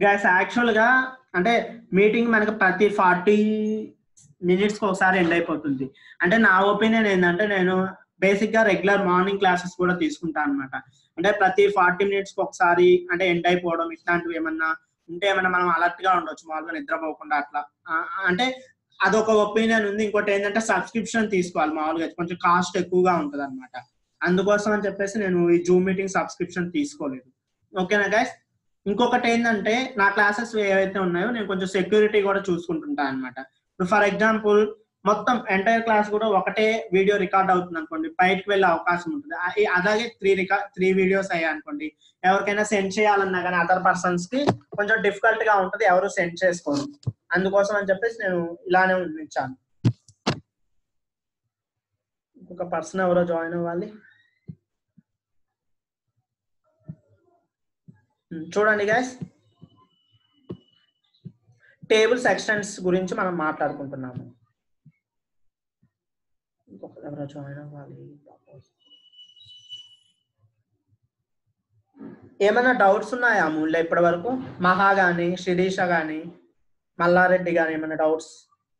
Gas actual గా అంటే meeting మనకి ప్రతి ఫార్టీ మినిట్స్ కి ఒకసారి ఎండ్ అయిపోతుంది అంటే నా ఒపీనియన్ ఏంటంటే నేను బేసిక్ గా రెగ్యులర్ మార్నింగ్ క్లాసెస్ కూడా తీసుకుంటాను అనమాట అంటే ప్రతి ఫార్టీ మినిట్స్ కి ఒకసారి అంటే ఎండ్ అయిపోవడం ఇట్లాంటివి ఏమన్నా ఉంటే ఏమన్నా మనం అలర్ట్ గా ఉండొచ్చు మామూలుగా నిద్రపోకుండా అట్లా ఆ, అంటే అదొక ఒపీనియన్ ఉంది ఇంకోటి ఏంటంటే సబ్స్క్రిప్షన్ తీసుకోవాలి మామూలుగా కొంచెం కాస్ట్ ఎక్కువగా ఉంటది అనమాట అందుకోసం అని చెప్పేసి నేను ఈ జూమ్ మీటింగ్ సబ్స్క్రిప్షన్ తీసుకోలేదు ఓకేనా గైస్ ఇంకొకటి ఏంటంటే నా క్లాసెస్ ఏవైతే ఉన్నాయో నేను కొంచెం సెక్యూరిటీ కూడా చూసుకుంటుంటాను అనమాట ఇప్పుడు ఫర్ ఎగ్జాంపుల్ మొత్తం ఎంటైర్ క్లాస్ కూడా ఒకటే వీడియో రికార్డ్ అవుతుంది అనుకోండి బయటకు వెళ్ళే అవకాశం ఉంటుంది ఆ- ఈ- అలాగే త్రీ రికార్డ్ త్రీ వీడియోస్ అయ్యాయి అనుకోండి ఎవరికైనా సెండ్ చేయాలన్నా కానీ అదర్ పర్సన్స్ కి కొంచెం డిఫికల్ట్ గా ఉంటుంది ఎవరు సెండ్ చేసుకోరు అందుకోసం అని చెప్పేసి నేను ఇలానే ఉంచాను ఇంకొక పర్సన్ ఎవరో జాయిన్ అవ్వాలి ఉమ్, చూడండి గాయస్ టేబుల్స్ ఎక్స్టెంట్స్ గురించి మనం మాట్లాడుకుంటున్నాము ఇంకొకరు ఎవరో జాయిన్ అవ్వాలి ఏమైనా డౌట్స్ ఉన్నాయా మూల్య ఇప్పటి వరకు మహా గాని శిరీష గాని మల్లారెడ్డి గాని ఏమైనా డౌట్స్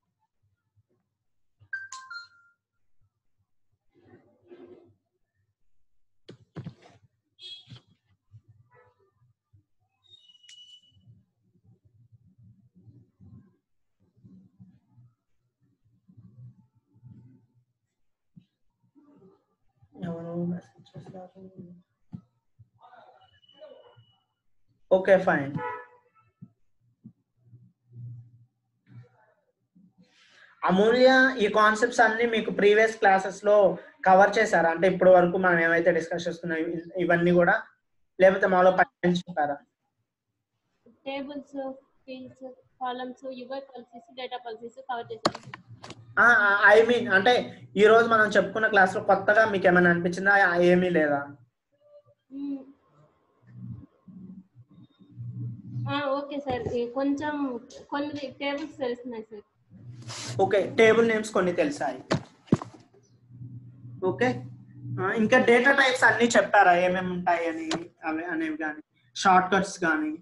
ఎవరు మెసేజ్ చేస్తారు ఓకే ఫైన్ అమూల్య ఈ కాన్సెప్ట్స్ అన్ని మీకు ప్రీవియస్ క్లాసెస్ లో కవర్ చేశారా అంటే ఇప్పటి వరకు మనం ఏమైతే డిస్కస్ చేస్తున్నాం ఇ- ఇవన్నీ కూడా లేకపోతే మాలో పైన చెప్పారా tables fields columns your policies data policies cover చేశారు ఐ మీన్ అంటే ఈ రోజు మనం చెప్పుకున్న క్లాస్ లో కొత్తగా మీకు ఏమైనా అనిపించిందా ఆ, ఏమీ లేదా మ్మ్. ఆ, ఓకే సార్ ఈ కొంచెం కొన్ని టేబుల్స్ తెలుస్తున్నాయి సార్ ఓకే టేబుల్ నేమ్స్ కొన్ని తెలిసాయి ఓకే ఆ, ఇంకా డేటా టైప్స్ అన్ని చెప్పారా ఏమేమి ఉంటాయి అని అవి అనేవి కానీ షార్ట్ కట్స్ కానీ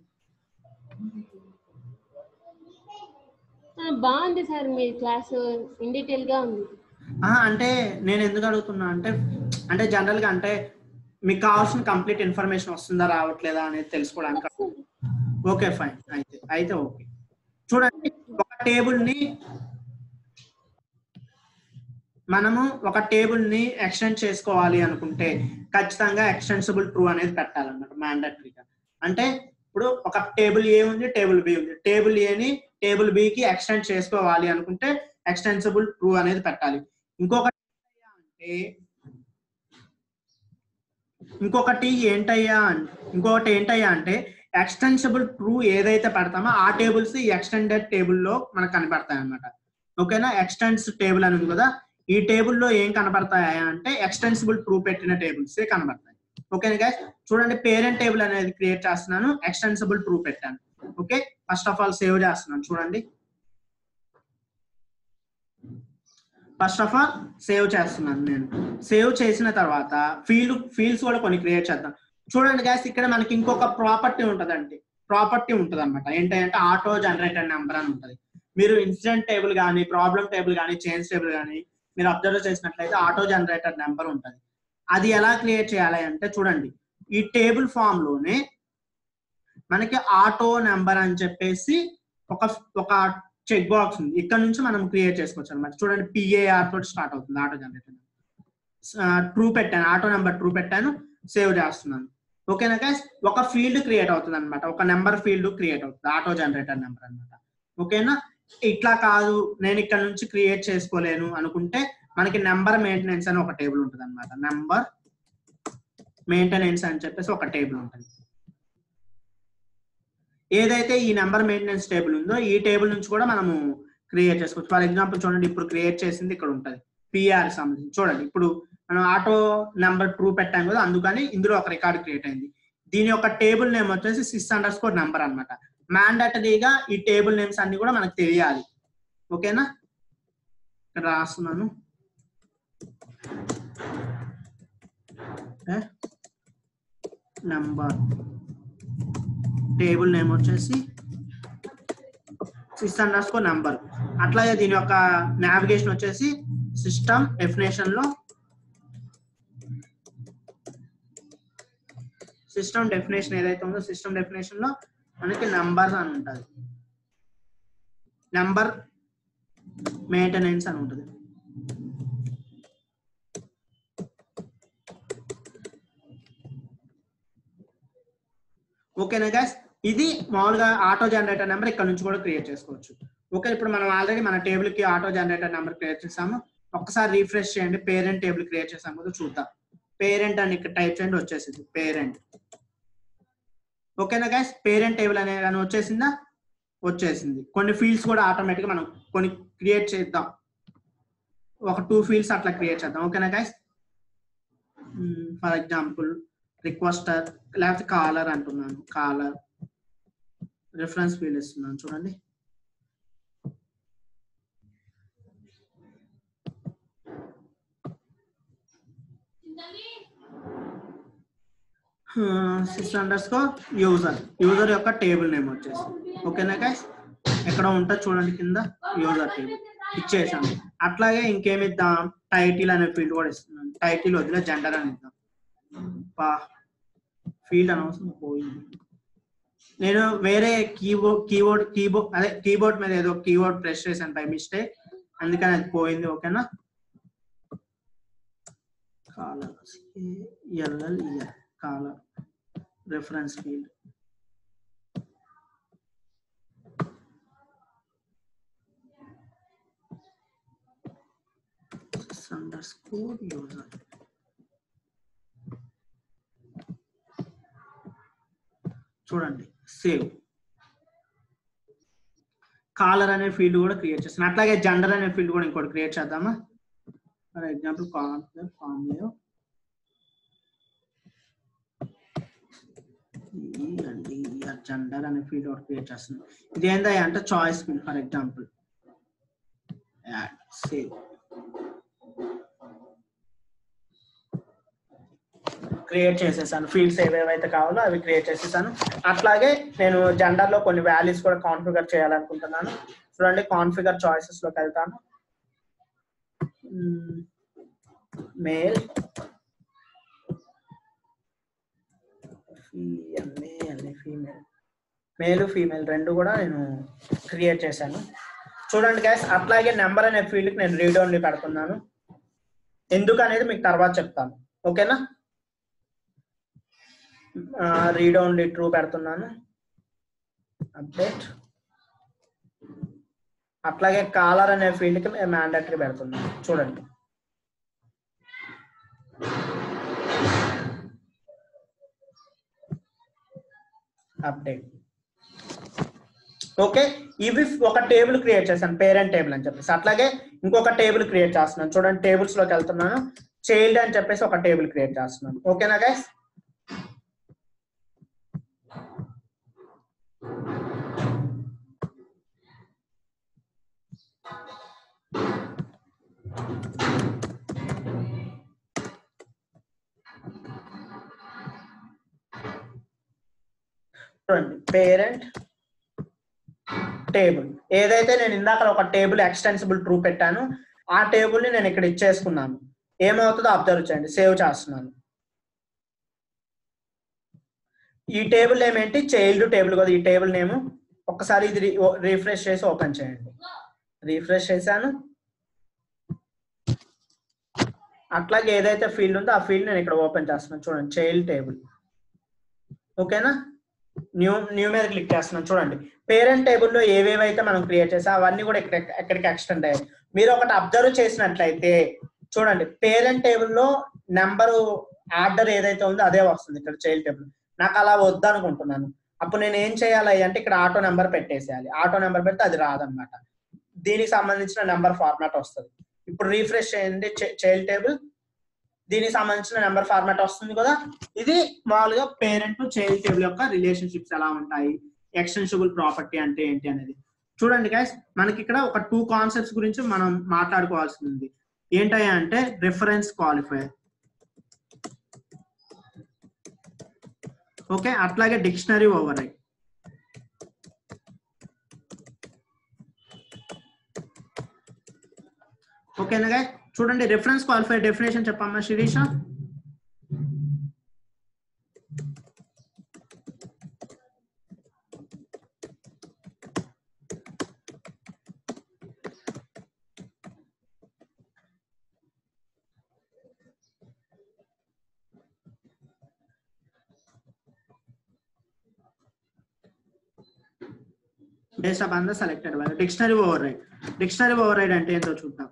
ఆ, బాగుంది సార్ మీ క్లాస్ ఇన్ డీటెయిల్ గా ఉంది అంటే నేను ఎందుకు అడుగుతున్నా అంటే అంటే జనరల్ గా అంటే మీకు కావాల్సిన కంప్లీట్ ఇన్ఫర్మేషన్ వస్తుందా రావట్లేదా అనేది తెలుసుకోవడానికి ఓకే ఫైన్ అయితే అయితే ఓకే చూడండి ఒక టేబుల్ ని మనము ఒక టేబుల్ ని ఎక్స్టెండ్ చేసుకోవాలి అనుకుంటే ఖచ్చితంగా ఎక్స్టెన్సిబుల్ ట్రూ అనేది పెట్టాలన్నమాట మ్యాండటరీగా అంటే ఇప్పుడు ఒక టేబుల్ ఏ ఉంది టేబుల్ బి ఉంది టేబుల్ ఏని టేబుల్ బి కి ఎక్స్టెండ్ చేసుకోవాలి అనుకుంటే ఎక్స్టెన్సిబుల్ ట్రూ అనేది పెట్టాలి ఇంకొకటి ఏంటయ్యా అంటే ఇంకొకటి ఏంటయ్యా అన్- ఇంకొకటి ఏంటయ్యా అంటే ఎక్స్టెన్సిబుల్ ట్రూ ఏదైతే పెడతామో ఆ టేబుల్స్ ఈ ఎక్స్టెండెడ్ టేబుల్ లో మనకు కనపడతాయి అనమాట ఓకేనా ఎక్స్టెన్స్ టేబుల్ అని ఉంది కదా ఈ టేబుల్లో ఏం కనపడతాయా అంటే ఎక్స్టెన్సిబుల్ ట్రూ పెట్టిన టేబుల్స్ కనబడతాయి ఓకేనా గైస్ చూడండి పేరెంట్ టేబుల్ అనేది క్రియేట్ చేస్తున్నాను ఎక్స్టెన్సిబుల్ ట్రూ పెట్టాను okay first of all save చేస్తున్నాను చూడండి ఫస్ట్ ఆఫ్ ఆల్ సేవ్ చేస్తున్నాను నేను సేవ్ చేసిన తర్వాత ఫీల్డ్ ఫీల్డ్స్ కూడా కొన్ని క్రియేట్ చేద్దాం చూడండి గ్యాస్ ఇక్కడ మనకి ఇంకొక ప్రాపర్టీ ఉంటదండి ప్రాపర్టీ ఉంటది అనమాట ఏంటంటే ఆటో జనరేటర్ నెంబర్ అని ఉంటది మీరు ఇన్సిడెంట్ టేబుల్ కానీ ప్రాబ్లం టేబుల్ కానీ చేంజ్ టేబుల్ కానీ మీరు అబ్జర్వ్ చేసినట్లయితే ఆటో జనరేటర్ నెంబర్ ఉంటది అది ఎలా క్రియేట్ చేయాలి అంటే చూడండి ఈ టేబుల్ ఫామ్ లోనే మనకి ఆటో నెంబర్ అని చెప్పేసి ఒక ఒక చెక్ బాక్స్ ఉంది ఇక్కడ నుంచి మనం క్రియేట్ చేసుకోవచ్చు అనమాట చూడండి పిఏఆర్ తోటి స్టార్ట్ అవుతుంది ఆటో జనరేటర్ ట్రూ పెట్టాను ఆటో నెంబర్ ట్రూ పెట్టాను సేవ్ చేస్తున్నాను ఓకేనా గైస్ ఒక ఫీల్డ్ క్రియేట్ అవుతుంది అనమాట ఒక నెంబర్ ఫీల్డ్ క్రియేట్ అవుతుంది ఆటో జనరేటర్ నెంబర్ అన్నమాట ఓకేనా ఇట్లా కాదు నేను ఇక్కడ నుంచి క్రియేట్ చేసుకోలేను అనుకుంటే మనకి నెంబర్ మెయింటెనెన్స్ అని ఒక టేబుల్ ఉంటుంది అనమాట నెంబర్ మెయింటెనెన్స్ అని చెప్పేసి ఒక టేబుల్ ఉంటుంది ఏదైతే ఈ నెంబర్ మెయింటెనెన్స్ టేబుల్ ఉందో ఈ టేబుల్ నుంచి కూడా మనము క్రియేట్ చేసుకోవచ్చు ఫర్ ఎగ్జాంపుల్ చూడండి ఇప్పుడు క్రియేట్ చేసింది ఇక్కడ ఉంటుంది పిఆర్ సంబంధించి చూడండి ఇప్పుడు మనం ఆటో నెంబర్ ట్రూ పెట్టాం కదా అందుకని ఇందులో ఒక రికార్డ్ క్రియేట్ అయింది దీని యొక్క టేబుల్ నేమ్ వచ్చేసి సిక్స్ అండర్ స్కోర్ నెంబర్ అనమాట మ్యాండటరీగా ఈ టేబుల్ నేమ్స్ అన్ని కూడా మనకు తెలియాలి ఓకేనా ఇక్కడ రాస్తున్నాను నెంబర్ టేబుల్ నేమ్ వచ్చేసి సిక్స్ అండర్ స్కోర్ నెంబర్ అట్లాగే దీని యొక్క నావిగేషన్ వచ్చేసి సిస్టమ్ డెఫినేషన్ లో సిస్టమ్ డెఫినేషన్ ఏదైతే ఉందో సిస్టమ్ డెఫినేషన్ లో మనకి నంబర్స్ అని ఉంటుంది నెంబర్ మెయింటెనెన్స్ అని ఉంటుంది ఓకేనా గైస్ ఇది మామూలుగా ఆటో జనరేటర్ నెంబర్ ఇక్కడ నుంచి కూడా క్రియేట్ చేసుకోవచ్చు ఓకే ఇప్పుడు మనం ఆల్రెడీ మన టేబుల్ కి ఆటో జనరేటర్ నెంబర్ క్రియేట్ చేసాము ఒక్కసారి రీఫ్రెష్ చేయండి పేరెంట్ టేబుల్ క్రియేట్ చేసాము కదా చూద్దాం పేరెంట్ అని ఇక్కడ టైప్ చేయండి వచ్చేసింది పేరెంట్ ఓకేనా గైస్ పేరెంట్ టేబుల్ అనే కానీ వచ్చేసిందా వచ్చేసింది కొన్ని ఫీల్డ్స్ కూడా ఆటోమేటిక్ మనం కొన్ని క్రియేట్ చేద్దాం ఒక టూ ఫీల్డ్స్ అట్లా క్రియేట్ చేద్దాం ఓకేనా గైస్ ఫర్ ఎగ్జాంపుల్ రిక్వెస్టర్ లేకపోతే కాలర్ అంటున్నాను కాలర్ రిఫరెన్స్ ఫీల్డ్ ఇస్తున్నాను చూడండి six underscore user user యొక్క టేబుల్ నేమ్ వచ్చేసి ఓకేనా గైస్ ఎక్కడ ఉంటుందో చూడండి కింద యూజర్ టేబుల్ ఇచ్చేసాను అట్లాగే ఇంకేమి ఇద్దాం టైటిల్ అనే ఫీల్డ్ కూడా ఇస్తున్నాను టైటిల్ వదిలే జెండర్ అని ఇద్దాం పా ఫీల్డ్ అనవసరం పోయింది నేను వేరే కీబోర్డ్ కీబోర్డ్ కీబోర్డ్ అదే కీబోర్డ్ మీద ఏదో కీబోర్డ్ ప్రెస్ చేశాను బై మిస్టేక్ అందుకని అది పోయింది ఓకేనా కాలర్ ఎల్ఎల్ఈఆర్ caller reference field underscore user చూడండి సేవ్ కాలర్ అనే ఫీల్డ్ కూడా క్రియేట్ చేస్తాను అట్లాగే జెండర్ అనే ఫీల్డ్ కూడా ఇంకోటి క్రియేట్ చేద్దామా ఫర్ ఎగ్జాంపుల్ కాలర్ ఫామ్ అండి జెండర్ అనే ఫీల్డ్ ఒకటి క్రియేట్ చేస్తున్నాం ఇది ఏందా అంటే choice field for example add save create చేసేసాను ఫీల్డ్స్ ఏవేవైతే కావాలో అవి క్రియేట్ చేసేసాను అట్లాగే నేను జెండర్ లో కొన్ని వాల్యూస్ కూడా కాన్ఫిగర్ చేయాలనుకుంటున్నాను చూడండి కాన్ఫిగర్ చాయిసెస్ లోకి వెళ్తాను మేల్ ఫీమేల్ మేల్ ఫీమేల్ రెండు కూడా నేను క్రియేట్ చేశాను చూడండి గైస్ అట్లాగే నెంబర్ అనే ఫీల్డ్కి నేను రీడ్ ఓన్లీ పెడుతున్నాను ఎందుకు అనేది మీకు తర్వాత చెప్తాను ఓకేనా రీడ్ ఓన్లీ ట్రూ పెడుతున్నాను అప్డేట్ అట్లాగే కాలర్ అనే ఫీల్డ్కి మేము మ్యాండటరీ పెడుతున్నాను చూడండి అప్డేట్ ఓకే ఇవి ఒక టేబుల్ క్రియేట్ చేశాను పేరెంట్ టేబుల్ అని చెప్పేసి అట్లాగే ఇంకొక టేబుల్ క్రియేట్ చేస్తున్నాను చూడండి టేబుల్స్ లోకి వెళ్తున్నాను చైల్డ్ అని చెప్పేసి ఒక టేబుల్ క్రియేట్ చేస్తున్నాను ఓకేనా గైస్ చూడండి పేరెంట్ టేబుల్ ఏదైతే నేను ఇందాక ఒక టేబుల్ ఎక్స్టెన్సిబుల్ ట్రూ పెట్టాను ఆ టేబుల్ ని నేను ఇక్కడ ఇచ్చేసుకున్నాను ఏమవుతుందో అబ్జర్వ్ చేయండి సేవ్ చేస్తున్నాను ఈ టేబుల్ నేమ్ ఏంటి చైల్డ్ టేబుల్ కదా ఈ టేబుల్ నేమ్ ఒక్కసారి ఇది రీఫ్రెష్ చేసి ఓపెన్ చేయండి రీఫ్రెష్ చేశాను అట్లాగే ఏదైతే ఫీల్డ్ ఉందో ఆ ఫీల్డ్ నేను ఇక్కడ ఓపెన్ చేస్తున్నాను చూడండి చైల్డ్ టేబుల్ ఓకేనా న్యూ న్యూ మీద క్లిక్ చేస్తున్నాను చూడండి పేరెంట్ టేబుల్లో ఏవేవైతే మనం క్రియేట్ చేసా అవన్నీ కూడా ఇక్కడ ఎక్కడికి ఎక్స్టెండ్ అయ్యాయి మీరు ఒకటి అబ్జర్వ్ చేసినట్లయితే చూడండి పేరెంట్ టేబుల్లో నెంబరు ఆర్డర్ ఏదైతే ఉందో అదే వస్తుంది ఇక్కడ చైల్డ్ టేబుల్ నాకు అలా వద్దనుకుంటున్నాను అప్పుడు నేను ఏం చేయాలి అంటే ఇక్కడ ఆటో నెంబర్ పెట్టేసేయాలి ఆటో నెంబర్ పెడితే అది రాదనమాట దీనికి సంబంధించిన నెంబర్ ఫార్మాట్ వస్తుంది ఇప్పుడు రీఫ్రెష్ చేయండి చైల్డ్ టేబుల్ దీనికి సంబంధించిన నెంబర్ ఫార్మాట్ వస్తుంది కదా ఇది మామూలుగా పేరెంట్ టు చైల్డ్ టేబుల్ యొక్క రిలేషన్షిప్స్ ఎలా ఉంటాయి ఎక్స్టెన్సిబుల్ ప్రాపర్టీ అంటే ఏంటి అనేది చూడండి గైస్ మనకి ఇక్కడ ఒక టూ కాన్సెప్ట్స్ గురించి మనం మాట్లాడుకోవాల్సి ఉంది ఏంటయ్యా అంటే రిఫరెన్స్ క్వాలిఫైర్ ఓకే అట్లాగే డిక్షనరీ ఓవర్ ఓకేనా guys? చూడండి రిఫరెన్స్ క్వాలిఫైర్ డెఫినేషన్ చెప్పమ్మా Sirisha base on the selected value dictionary override dictionary override అంటే ఏంటో చూద్దాం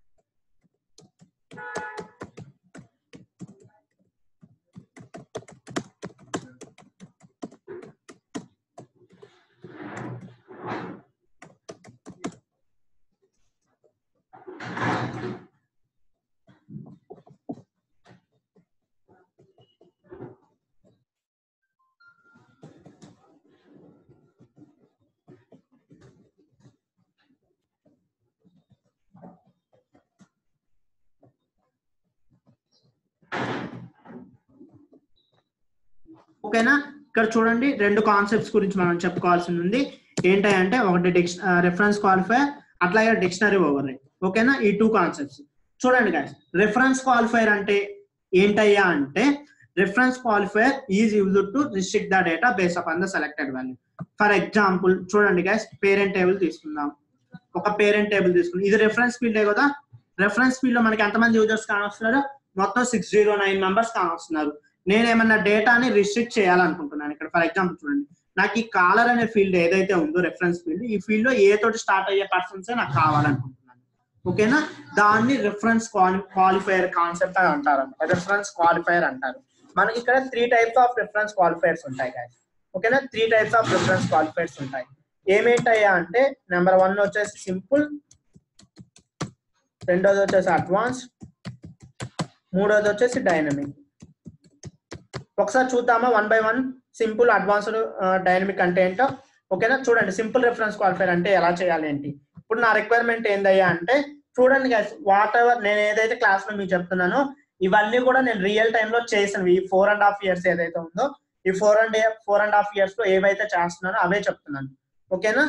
ఓకేనా ఇక్కడ చూడండి రెండు కాన్సెప్ట్స్ గురించి మనం చెప్పుకోవాల్సి ఉంది ఏంటంటే ఒకటి డిక్ష రెఫరెన్స్ క్వాలిఫైర్ అట్లాగే డిక్షనరీ ఓవర్ రైడ్ ఓకేనా ఈ టూ కాన్సెప్ట్స్ చూడండి గాయస్ రిఫరెన్స్ క్వాలిఫైర్ అంటే ఏంటయ్యా అంటే reference qualifier is use to restrict the database up on the selected value for example చూడండి గైస్ పేరెంట్ టేబుల్ తీసుకుందాం ఒక పేరెంట్ టేబుల్ తీసుకుందాం ఇది రెఫరెన్స్ ఫీల్డే కదా రెఫరెన్స్ ఫీల్డ్ లో మనకి ఎంతమంది యూజర్స్ కానొస్తున్నారు మొత్తం సిక్స్ జీరో నైన్ మెంబర్స్ కానొస్తున్నారు నేను ఏమన్నా డేటాని రిస్ట్రిక్ట్ చేయాలనుకుంటున్నాను ఇక్కడ ఫర్ ఎగ్జాంపుల్ చూడండి నాకు ఈ కాలర్ అనే ఫీల్డ్ ఏదైతే ఉందో రెఫరెన్స్ ఫీల్డ్ ఈ ఫీల్డ్ లో ఏ తోటి స్టార్ట్ అయ్యే పర్సన్స్ నాకు కావాలనుకుంటున్నాను ఓకేనా దాన్ని రిఫరెన్స్ క్వాలిఫైయర్ కాన్సెప్ట్ అని అంటారు రిఫరెన్స్ క్వాలిఫైయర్ అంటారు మనకి ఇక్కడ three types of reference qualifiers ఉంటాయి guys. ఓకేనా three types of reference qualifiers ఉంటాయి ఏమేంటయ్యా అంటే నెంబర్ వన్ వచ్చేసి సింపుల్ రెండోది వచ్చేసి అడ్వాన్స్ మూడోది వచ్చేసి డైనమిక్ ఒకసారి చూద్దామా one by one simple advanced dynamic అంటే ఏంటో ఓకేనా చూడండి సింపుల్ రిఫరెన్స్ క్వాలిఫైర్ అంటే ఎలా చేయాలి ఏంటి ఇప్పుడు నా రిక్వైర్మెంట్ ఏందయ్యా అంటే చూడండి గైస్ వాట్ ఎవర్ నేను ఏదైతే క్లాస్ లో మీకు చెప్తున్నానో ఇవన్నీ కూడా నేను రియల్ టైమ్ లో చేసినవి ఈ ఫోర్ అండ్ హాఫ్ ఇయర్స్ ఏదైతే ఉందో ఈ four and four and half years లో ఏవైతే చేస్తున్నానో అవే చెప్తున్నాను ఓకేనా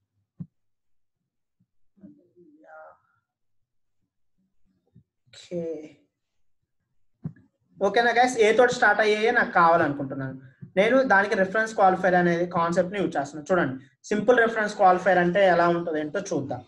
ఓకే ఓకేనా గైస్ ఏ తోటి స్టార్ట్ అయ్యాయే నాకు కావాలనుకుంటున్నాను నేను దానికి రిఫరెన్స్ క్వాలిఫైర్ అనేది కాన్సెప్ట్ ని యూజ్ చేస్తున్నాను చూడండి సింపుల్ రిఫరెన్స్ క్వాలిఫైర్ అంటే ఎలా ఉంటుంది ఏంటో చూద్దాం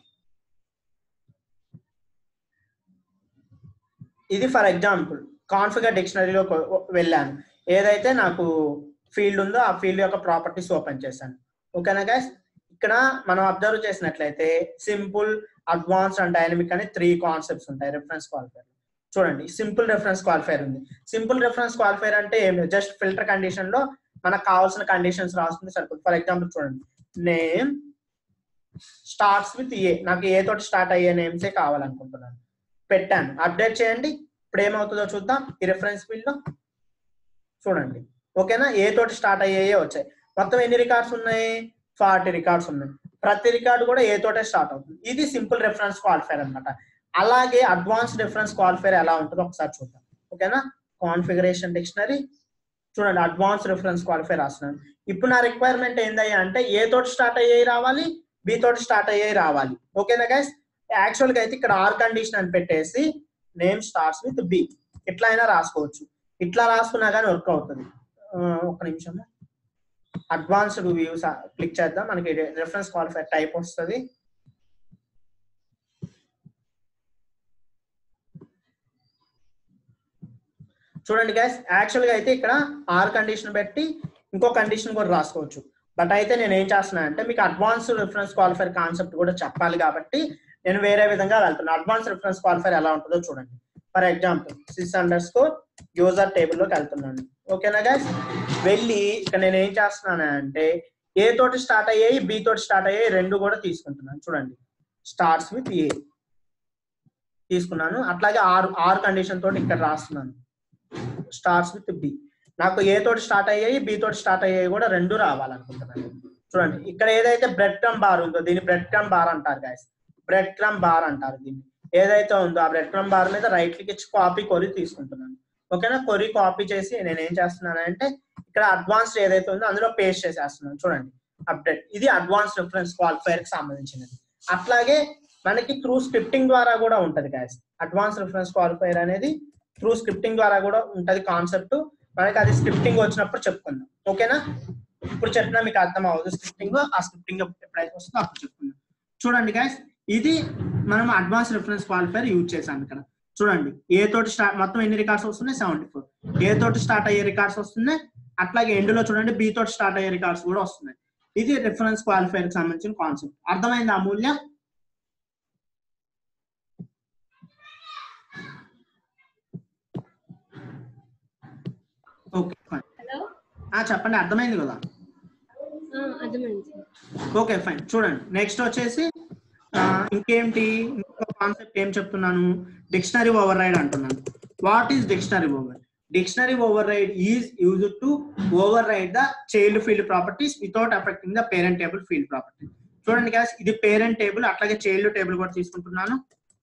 ఇది ఫర్ ఎగ్జాంపుల్ కాన్ఫిగర్ డిక్షనరీలో వెళ్ళాను ఏదైతే నాకు ఫీల్డ్ ఉందో ఆ ఫీల్డ్ యొక్క ప్రాపర్టీస్ ఓపెన్ చేశాను ఓకేనా గైస్ ఇక్కడ మనం అబ్జర్వ్ చేసినట్లయితే సింపుల్ అడ్వాన్స్ అండ్ డైనమిక్ అనే త్రీ కాన్సెప్ట్స్ ఉంటాయి రిఫరెన్స్ క్వాలిఫైర్ చూడండి సింపుల్ రెఫరెన్స్ క్వాలిఫైర్ ఉంది సింపుల్ రెఫరెన్స్ క్వాలిఫైర్ అంటే ఏం లేదు జస్ట్ ఫిల్టర్ కండిషన్ లో మనకు కావాల్సిన కండిషన్స్ రాస్తుంది సరిపోతుంది ఫర్ ఎగ్జాంపుల్ చూడండి నేమ్ స్టార్ట్స్ విత్ ఏ నాకు ఏ తోటి స్టార్ట్ అయ్యే నేమ్సే కావాలనుకుంటున్నాను పెట్టాను అప్డేట్ చేయండి ఇప్పుడు ఏమవుతుందో చూద్దాం ఈ రెఫరెన్స్ ఫీల్డ్ లో చూడండి ఓకేనా ఏ తోటి స్టార్ట్ అయ్యాయే వచ్చాయి మొత్తం ఎన్ని రికార్డ్స్ ఉన్నాయి ఫార్టీ రికార్డ్స్ ఉన్నాయి ప్రతి రికార్డు కూడా ఏ తోటే స్టార్ట్ అవుతుంది ఇది సింపుల్ రెఫరెన్స్ క్వాలిఫైర్ అన్నమాట అలాగే అడ్వాన్స్ రిఫరెన్స్ క్వాలిఫైర్ ఎలా ఉంటుందో ఒకసారి చూద్దాం ఓకేనా కాన్ఫిగరేషన్ డిక్షనరీ చూడండి అడ్వాన్స్ రిఫరెన్స్ క్వాలిఫైర్ రాస్తున్నాను ఇప్పుడు నా రిక్వైర్మెంట్ ఏందయ్యా అంటే ఏ తోటి స్టార్ట్ అయ్యాయి రావాలి బి తోటి స్టార్ట్ అయ్యాయి రావాలి ఓకేనా గైస్ యాక్చువల్ గా అయితే ఇక్కడ ఆర్ కండిషన్ అని పెట్టేసి నేమ్ స్టార్ట్స్ విత్ బి ఇట్లా అయినా రాసుకోవచ్చు ఇట్లా రాసుకున్నా కానీ వర్క్ అవుతుంది ఆ, ఒక్క నిమిషం అడ్వాన్స్డ్ వ్యూస్ క్లిక్ చేద్దాం మనకి రిఫరెన్స్ క్వాలిఫైర్ టైప్ వస్తుంది చూడండి గైస్ యాక్చువల్ గా అయితే ఇక్కడ ఆర్ కండిషన్ పెట్టి ఇంకో కండిషన్ కూడా రాసుకోవచ్చు బట్ అయితే నేను ఏం చేస్తున్నా అంటే మీకు అడ్వాన్స్ రిఫరెన్స్ క్వాలిఫైర్ కాన్సెప్ట్ కూడా చెప్పాలి కాబట్టి నేను వేరే విధంగా వెళ్తున్నాను అడ్వాన్స్ రిఫరెన్స్ క్వాలిఫైర్ ఎలా ఉంటుందో చూడండి for example six underscore user టేబుల్లోకి వెళ్తున్నాను ఓకేనా గైస్ వెళ్ళి ఇక్కడ నేను ఏం చేస్తున్నాను అంటే ఏ తోటి స్టార్ట్ అయ్యాయి బి తోటి స్టార్ట్ అయ్యాయి రెండు కూడా తీసుకుంటున్నాను చూడండి స్టార్ట్స్ విత్ ఏ తీసుకున్నాను అట్లాగే ఆర్ ఆర్ కండిషన్ తోటి ఇక్కడ రాస్తున్నాను స్టార్ట్స్ విత్ బి నాకు ఏ తోటి స్టార్ట్ అయ్యాయి బి తోటి స్టార్ట్ అయ్యాయి కూడా రెండు రావాలనుకుంటున్నాను చూడండి ఇక్కడ ఏదైతే బ్రెడ్ క్రమ్ బార్ ఉందో దీన్ని బ్రెడ్ క్రమ్ బార్ అంటారు గాయస్ బ్రెడ్ క్రమ్ బార్ అంటారు దీన్ని ఏదైతే ఉందో ఆ బ్రెడ్ క్రమ్ బార్ మీద రైట్ క్లిక్ ఇచ్చి కాపీ కొరి తీసుకుంటున్నాను ఓకేనా కొరి కాపీ చేసి నేను ఏం చేస్తున్నాను అంటే ఇక్కడ అడ్వాన్స్డ్ ఏదైతే ఉందో అందులో పేస్ట్ చేసేస్తున్నాను చూడండి అప్డేట్ ఇది అడ్వాన్స్ రిఫరెన్స్ క్వాలిఫైర్ కి సంబంధించినది అట్లాగే మనకి త్రూ స్క్రిప్టింగ్ ద్వారా కూడా ఉంటది గాయస్ అడ్వాన్స్ రిఫరెన్స్ క్వాలిఫైర్ అనేది త్రూ స్క్రిప్టింగ్ ద్వారా కూడా ఉంటది కాన్సెప్ట్ మనకి అది స్క్రిప్టింగ్ వచ్చినప్పుడు చెప్పుకుందాం ఓకేనా ఇప్పుడు చెప్పినా మీకు అర్థం అవ్వదు స్క్రిప్టింగ్ ఆ స్క్రిప్టింగ్ ఎప్పుడైతే వస్తుందో అప్పుడు చెప్పుకుందాం చూడండి గైస్ ఇది మనం అడ్వాన్స్ రిఫరెన్స్ క్వాలిఫైర్ యూజ్ చేసాం ఇక్కడ చూడండి ఏ తోటి స్టార్ట్ మొత్తం ఎన్ని రికార్డ్స్ వస్తున్నాయి సెవెంటీ ఫోర్ ఏ తోటి స్టార్ట్ అయ్యే రికార్డ్స్ వస్తున్నాయి అట్లాగే ఎండ్ లో చూడండి బి తోటి స్టార్ట్ అయ్యే రికార్డ్స్ కూడా వస్తున్నాయి ఇది రిఫరెన్స్ క్వాలిఫైర్ కి సంబంధించిన కాన్సెప్ట్ అర్థమైంది అమూల్య ఓకే ఫైన్ హలో చెప్పండి అర్థమైంది కదా అర్థమైంది సార్ ఓకే ఫైన్ చూడండి నెక్స్ట్ వచ్చేసి ఆ, ఇంకేంటి ఇంకో కాన్సెప్ట్ ఏం చెప్తున్నాను డిక్షనరీ ఓవర్ రైడ్ అంటున్నాను what is dictionary over dictionary override is use to override the child field properties without affecting the parent table field property చూడండి guys ఇది పేరెంట్ టేబుల్ అట్లాగే చైల్డ్ టేబుల్ కూడా తీసుకుంటున్నాను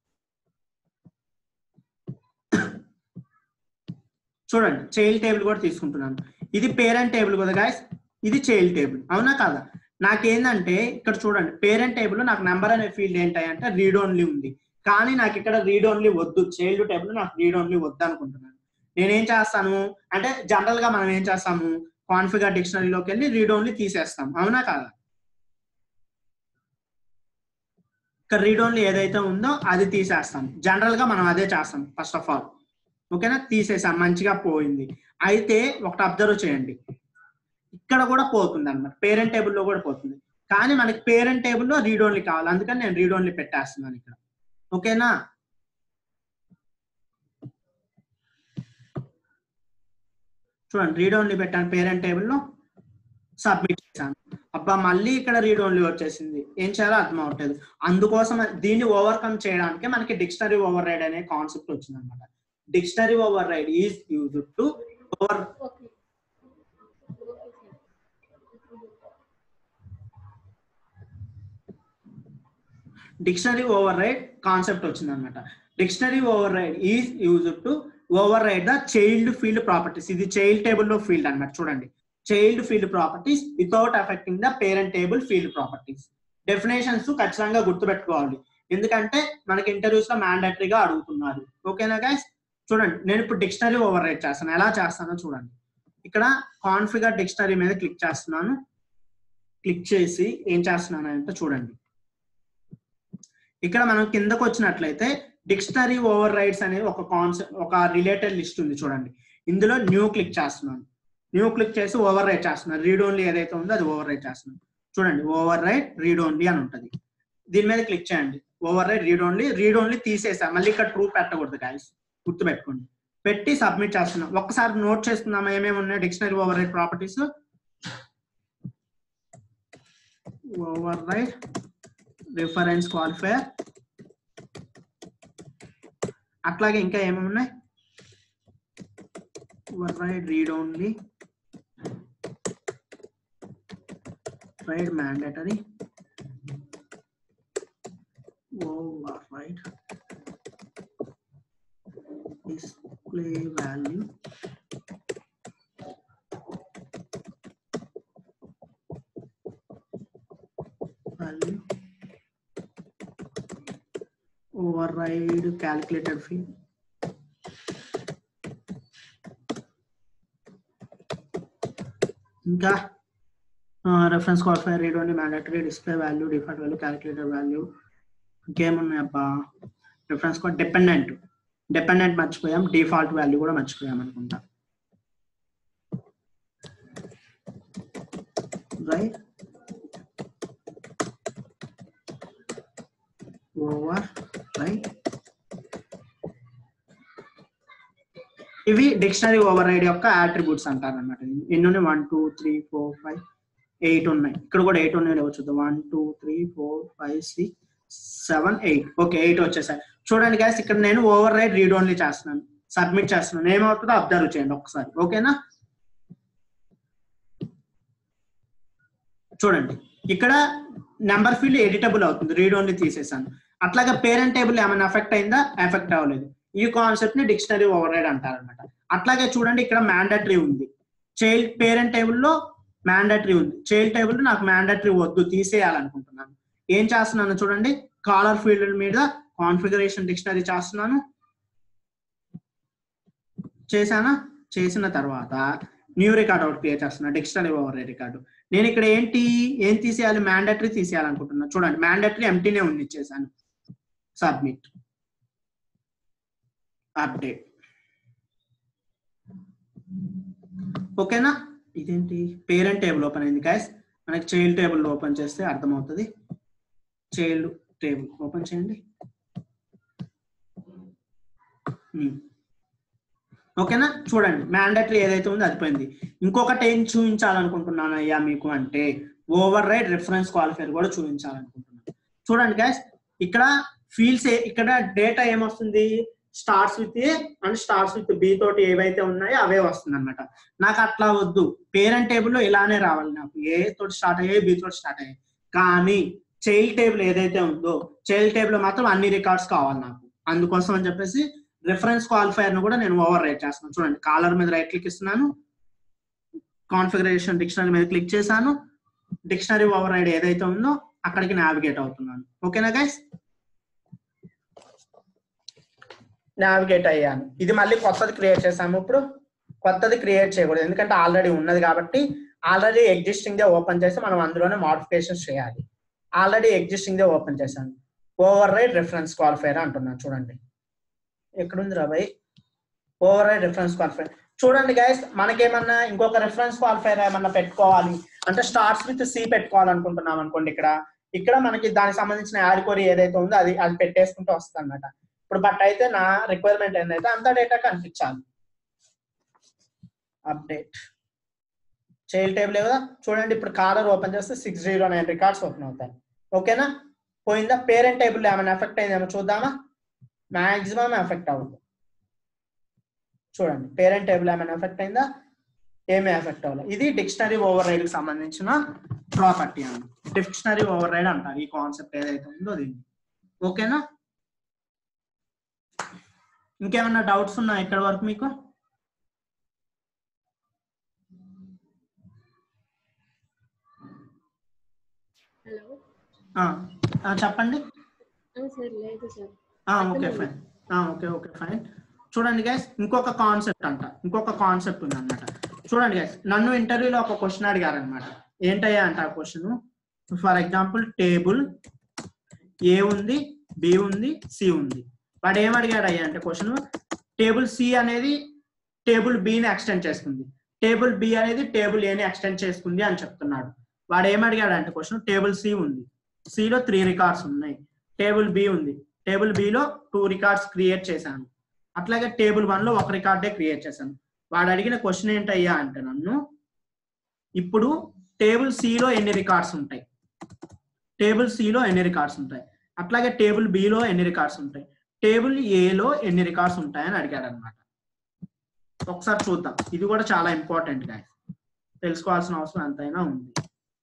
చూడండి child table కూడా తీసుకుంటున్నాను ఇది పేరెంట్ టేబుల్ కదా గాయస్ ఇది చైల్డ్ టేబుల్ అవునా కాదా నాకేందంటే ఇక్కడ చూడండి పేరెంట్ టేబుల్ నాకు నెంబర్ అనే ఫీల్డ్ ఏంటంటే రీడ్ ఓన్లీ ఉంది కానీ నాకు ఇక్కడ రీడ్ ఓన్లీ వద్దు చైల్డ్ టేబుల్ నాకు రీడ్ ఓన్లీ వద్దు అనుకుంటున్నాను నేనేం చేస్తాను అంటే జనరల్ గా మనం ఏం చేస్తాము కాన్ఫిగర్ డిక్షనరీలోకి వెళ్ళి రీడ్ ఓన్లీ తీసేస్తాం అవునా కాదా ఇక్కడ రీడ్ ఓన్లీ ఏదైతే ఉందో అది తీసేస్తాం జనరల్ గా మనం అదే చేస్తాం ఫస్ట్ ఆఫ్ ఆల్ ఓకేనా తీసేసాం మంచిగా పోయింది అయితే ఒకటి అబ్జర్వ్ చేయండి ఇక్కడ కూడా పోతుంది అనమాట పేరెంట్ టేబుల్లో కూడా పోతుంది కానీ మనకి పేరెంట్ టేబుల్లో రీడ్ ఓన్లీ కావాలి అందుకని నేను రీడ్ ఓన్లీ పెట్టేస్తున్నాను ఇక్కడ ఓకేనా చూడండి రీడ్ ఓన్లీ పెట్టాను పేరెంట్ టేబుల్లో సబ్మిట్ చేశాను అబ్బా మళ్ళీ ఇక్కడ రీడ్ ఓన్లీ వచ్చేసింది ఏం చేయాలో అర్థం అవట్లేదు అందుకోసం దీన్ని ఓవర్కమ్ చేయడానికి మనకి డిక్షనరీ ఓవర్ రైడ్ అనే కాన్సెప్ట్ వచ్చింది అనమాట dictionary override is use to over okay dictionary override concept వచ్చింది అనమాట dictionary override is use to override the child field properties ఇది చైల్డ్ టేబుల్ లో field అన్నమాట చూడండి child field properties without affecting the parent table field properties definitions ఖచ్చితంగా గుర్తుపెట్టుకోవాలి ఎందుకంటే మనకి ఇంటర్వ్యూస్ లో మ్యాండటరీగా అడుగుతున్నారు ఓకేనా గైస్ చూడండి నేను ఇప్పుడు డిక్షనరీ ఓవర్ రైడ్ చేస్తాను ఎలా చేస్తానో చూడండి ఇక్కడ కాన్ఫిగర్ డిక్షనరీ మీద క్లిక్ చేస్తున్నాను క్లిక్ చేసి ఏం చేస్తున్నాను అంటే చూడండి ఇక్కడ మనం కిందకు వచ్చినట్లయితే డిక్షనరీ ఓవర్ రైడ్స్ అనేది ఒక కాన్సెప్ట్ ఒక రిలేటెడ్ లిస్ట్ ఉంది చూడండి ఇందులో న్యూ క్లిక్ చేస్తున్నాను న్యూ క్లిక్ చేసి ఓవర్ రైడ్ చేస్తున్నాను రీడ్ ఓన్లీ ఏదైతే ఉందో అది ఓవర్ రైడ్ చేస్తున్నాను చూడండి ఓవర్ రైడ్ రీడ్ ఓన్లీ అని ఉంటుంది దీని మీద క్లిక్ చేయండి override read only read only తీసేసా మళ్ళీ ఇక్కడ ట్రూ పెట్టకూడదు గాయస్ గుర్తు పెట్టుకోండి పెట్టి సబ్మిట్ చేస్తున్నాం ఒక్కసారి నోట్ చేసుకుందామా ఏమేమి ఉన్నాయి dictionary override properties override reference qualifier అట్లాగే ఇంకా ఏమేమి ఉన్నాయి override read only ride mandatory override display value value override calculated fee ఇంకా reference qualifier read only mandatory display value default value calculator value ఇంకేమున్నాయి అబ్బా reference code dependent dependent మర్చిపోయాం default value కూడా మర్చిపోయాం అనుకుంటా right overwrite ఇవి dictionary override యొక్క attributes అంటారు అనమాట ఎన్ని ఉన్నాయి one two three four five eight ఉన్నాయి ఇక్కడ కూడా ఎయిట్ ఉన్నాయి లేవో చూద్దాం one two three four five six seven eight okay eight వచ్చేసాయి చూడండి గ్యాస్ ఇక్కడ నేను ఓవర్ రైడ్ రీడ్ ఓన్లీ చేస్తున్నాను సబ్మిట్ చేస్తున్నాను ఏమవుతుందో అబ్జర్వ్ చేయండి ఒకసారి ఓకేనా చూడండి ఇక్కడ నెంబర్ ఫీల్డ్ ఎడిటబుల్ అవుతుంది రీడ్ ఓన్లీ తీసేసాను అట్లాగే పేరెంట్ టేబుల్ ఏమైనా ఎఫెక్ట్ అయిందా ఎఫెక్ట్ అవ్వలేదు ఈ కాన్సెప్ట్ ని డిక్షనరీ ఓవర్ రైడ్ అంటారనమాట అట్లాగే చూడండి ఇక్కడ మ్యాండటరీ ఉంది చైల్డ్ పేరెంట్ టేబుల్లో మ్యాండటరీ ఉంది చైల్డ్ టేబుల్ నాకు మ్యాండటరీ వద్దు తీసేయాలనుకుంటున్నాను ఏం చేస్తున్నాను చూడండి కాలర్ ఫీల్డ్ మీద కాన్ఫిగరేషన్ డిక్షనరీ చేస్తున్నాను చేశానా చేసిన తర్వాత న్యూ రికార్డ్ అవుట్ క్రియేట్ చేస్తున్నా డిక్షనరీ ఓవర్ రికార్డు నేను ఇక్కడ ఏంటి ఏం తీసేయాలి మ్యాండటరీ తీసేయాలనుకుంటున్నా చూడండి మ్యాండటరీ ఎంటీనే ఉంది ఇచ్చేసాను సబ్మిట్ అప్డేట్ ఓకేనా ఇదేంటి పేరెంట్ టేబుల్ ఓపెన్ అయింది గైస్ మనకి చైల్డ్ టేబుల్ ఓపెన్ చేస్తే అర్థమవుతుంది చైల్డ్ టేబుల్ ఓపెన్ చేయండి Hmm. ఓకేనా చూడండి మ్యాండటరీ ఏదైతే ఉందో అది పోయింది ఇంకొకటి ఏం చూపించాలనుకుంటున్నాను అయ్యా మీకు అంటే ఓవర్ రైడ్ రిఫరెన్స్ క్వాలిఫైర్ కూడా చూపించాలనుకుంటున్నాను చూడండి గైస్ ఇక్కడ ఫీల్డ్స్ ఇక్కడ డేటా ఏమొస్తుంది starts with A and starts with B తోటి ఏవైతే ఉన్నాయో అవే వస్తుంది అనమాట నాకు అట్లా వద్దు పేరెంట్ టేబుల్లో ఇలానే రావాలి నాకు ఏ తోటి స్టార్ట్ అయ్యాయి బి తోటి స్టార్ట్ అయ్యాయి కానీ చైల్డ్ టేబుల్ ఏదైతే ఉందో చైల్డ్ టేబుల్ మాత్రం అన్ని రికార్డ్స్ కావాలి నాకు అందుకోసం అని చెప్పేసి రిఫరెన్స్ క్వాలిఫైర్ ను కూడా నేను ఓవర్ రైట్ చేస్తున్నాను చూడండి కాలర్ మీద రైట్ క్లిక్ ఇస్తున్నాను కాన్ఫిగరేషన్ డిక్షనరీ మీద క్లిక్ చేశాను డిక్షనరీ ఓవర్ రైడ్ ఏదైతే ఉందో అక్కడికి నావిగేట్ అవుతున్నాను ఓకేనా గైస్ నావిగేట్ అయ్యాను ఇది మళ్ళీ కొత్తది క్రియేట్ చేసాము ఇప్పుడు కొత్తది క్రియేట్ చేయకూడదు ఎందుకంటే ఆల్రెడీ ఉన్నది కాబట్టి ఆల్రెడీ ఎగ్జిస్టింగ్ దే ఓపెన్ చేసి మనం అందులోనే మోడిఫికేషన్స్ చేయాలి ఆల్రెడీ ఎగ్జిస్టింగ్ దే ఓపెన్ చేశాను ఓవర్ రైడ్ రిఫరెన్స్ క్వాలిఫైర్ అంటున్నాను చూడండి ఎక్కడుంది రా భయ్ ఓవర్ రైడ్ రిఫరెన్స్ క్వాలిఫైర్ చూడండి గైస్ మనకేమన్నా ఇంకొక రిఫరెన్స్ క్వాలిఫైర్ ఏమన్నా పెట్టుకోవాలి అంటే స్టార్ట్స్ విత్ సి పెట్టుకోవాలనుకుంటున్నాం అనుకోండి ఇక్కడ ఇక్కడ మనకి దానికి సంబంధించిన యాడ్ కొరీ ఏదైతే ఉందో అది అది పెట్టేసుకుంటూ వస్తుంది అనమాట ఇప్పుడు బట్ అయితే నా రిక్వైర్మెంట్ ఏంటంటే అంత డేటా కనిపించాలి అప్డేట్ చైల్డ్ టేబుల్ కదా చూడండి ఇప్పుడు కాలర్ ఓపెన్ చేస్తే six zero nine records open అవుతాయి ఓకేనా పోయిందా పేరెంట్ టేబుల్ ఏమైనా ఎఫెక్ట్ అయిందేమో చూద్దామా మాక్సిమం ఎఫెక్ట్ అవ్వదు చూడండి పేరెంట్ టేబుల్ ఏమైనా ఎఫెక్ట్ అయిందా ఏమీ ఎఫెక్ట్ అవ్వలేదు ఇది డిక్షనరీ ఓవర్ రైడ్ కి సంబంధించిన ప్రాపర్టీ అన్న డిక్షనరీ ఓవర్ రైడ్ అంటారు ఈ కాన్సెప్ట్ ఏదైతే ఉందో దీన్ని ఓకేనా ఇంకేమైనా డౌట్స్ ఉన్నాయా ఇక్కడ వరకు మీకు హలో ఆ, ఆ, చెప్పండి సార్ లేదు sir okay fine okay okay fine చూడండి గైస్ ఇంకొక కాన్సెప్ట్ అంట ఇంకొక కాన్సెప్ట్ ఉంది అనమాట చూడండి గైస్ నన్ను ఇంటర్వ్యూలో ఒక క్వశ్చన్ అడిగారు అనమాట ఏంటయ్యా అంట ఆ question for example table A ఉంది బి ఉంది సి ఉంది వాడు ఏం అడిగాడు అయ్యా అంటే క్వశ్చన్ టేబుల్ సి అనేది టేబుల్ బిని ఎక్స్టెండ్ చేసుకుంది టేబుల్ బి అనేది టేబుల్ ఏని ఎక్స్టెండ్ చేసుకుంది అని చెప్తున్నాడు వాడు ఏం అడిగాడు అంటే క్వశ్చన్ టేబుల్ సి ఉంది సిలో త్రీ రికార్డ్స్ ఉన్నాయి టేబుల్ బి ఉంది టేబుల్ బిలో టూ రికార్డ్స్ క్రియేట్ చేశాను అట్లాగే టేబుల్ వన్ లో ఒక రికార్డే క్రియేట్ చేశాను వాడు అడిగిన క్వశ్చన్ ఏంటయ్యా అంటే నన్ను ఇప్పుడు టేబుల్ సిలో ఎన్ని రికార్డ్స్ ఉంటాయి టేబుల్ సిలో ఎన్ని రికార్డ్స్ ఉంటాయి అట్లాగే టేబుల్ బిలో ఎన్ని రికార్డ్స్ ఉంటాయి టేబుల్ ఏలో ఎన్ని రికార్డ్స్ ఉంటాయని అడిగాడు అనమాట ఒకసారి చూద్దాం ఇది కూడా చాలా ఇంపార్టెంట్ గా తెలుసుకోవాల్సిన అవసరం ఎంతైనా ఉంది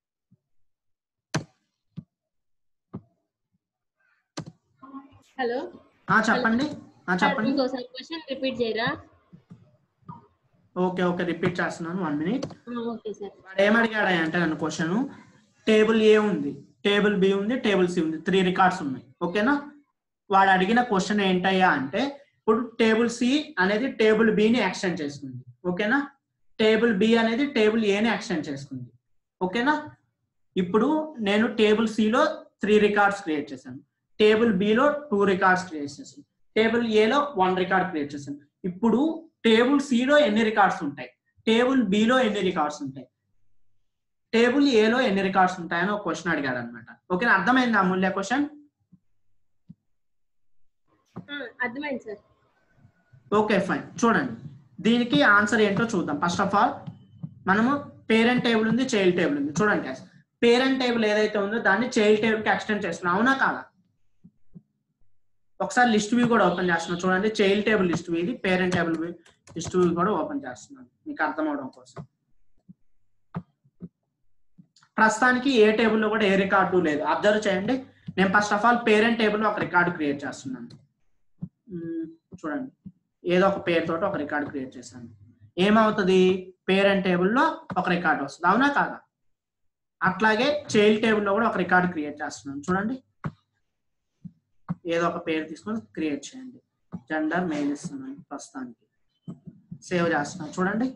హలో ఆ చెప్పండి ఆ చెప్పండి ఇంకోసారి క్వశ్చన్ రిపీట్ చేయరా ఓకే ఓకే రిపీట్ చేస్తున్నాను వన్ మినిట్ ఓకే సార్ వాడు ఏమడిగాడు అంటే నన్ను క్వశ్చన్ టేబుల్ ఏ ఉంది టేబుల్ బి ఉంది టేబుల్ సి ఉంది త్రీ రికార్డ్స్ ఉన్నాయి ఓకేనా వాడు అడిగిన క్వశ్చన్ ఏంటయ్యా అంటే ఇప్పుడు టేబుల్ సి అనేది టేబుల్ బిని ఎక్స్టెండ్ చేసుకుంది ఓకేనా టేబుల్ బి అనేది టేబుల్ ఏని ఎక్స్టెండ్ చేసుకుంది ఓకేనా ఇప్పుడు నేను టేబుల్ సిలో త్రీ రికార్డ్స్ క్రియేట్ చేశాను టేబుల్ బిలో టూ రికార్డ్స్ క్రియేట్ చేశాను టేబుల్ ఏలో వన్ రికార్డ్ క్రియేట్ చేశాను ఇప్పుడు టేబుల్ సిలో ఎన్ని రికార్డ్స్ ఉంటాయి టేబుల్ బిలో ఎన్ని రికార్డ్స్ ఉంటాయి టేబుల్ ఏలో ఎన్ని రికార్డ్స్ ఉంటాయని ఒక క్వశ్చన్ అడిగాడు అనమాట ఓకే అర్థమైంది అమూల్య క్వశ్చన్ అర్థమైంది సార్ ఓకే ఫైన్ చూడండి దీనికి ఆన్సర్ ఏంటో చూద్దాం ఫస్ట్ ఆఫ్ ఆల్ మనము పేరెంట్ టేబుల్ ఉంది చైల్డ్ టేబుల్ ఉంది చూడండి guys పేరెంట్ టేబుల్ ఏదైతే ఉందో దాన్ని చైల్డ్ టేబుల్ కి ఎక్స్టెండ్ చేస్తున్నాం అవునా కాదా ఒకసారి లిస్ట్ వ్యూ కూడా ఓపెన్ చేస్తున్నాం చూడండి చైల్డ్ టేబుల్ లిస్ట్ వ్యూ ఇది పేరెంట్ టేబుల్ లిస్ట్ వ్యూ కూడా ఓపెన్ చేస్తున్నాను మీకు అర్థం అవడం కోసం ప్రస్తుతానికి ఏ టేబుల్లో కూడా ఏ రికార్డు లేదు అబ్జర్వ్ చేయండి నేను first of all parent table ఒక రికార్డు క్రియేట్ చేస్తున్నాను మ్మ్, చూడండి ఏదో ఒక పేరు తోటి ఒక రికార్డు క్రియేట్ చేశాను ఏమవుతుంది పేరెంట్ టేబుల్లో ఒక రికార్డు వస్తుంది అవునా కాదా అట్లాగే చైల్డ్ టేబుల్లో కూడా ఒక రికార్డ్ క్రియేట్ చేస్తున్నాను చూడండి ఏదో ఒక పేరు తీసుకొని క్రియేట్ చేయండి జెండర్ మెయిల్ ఇస్తున్నాను ప్రస్తుతానికి సేవ్ చేస్తున్నాను చూడండి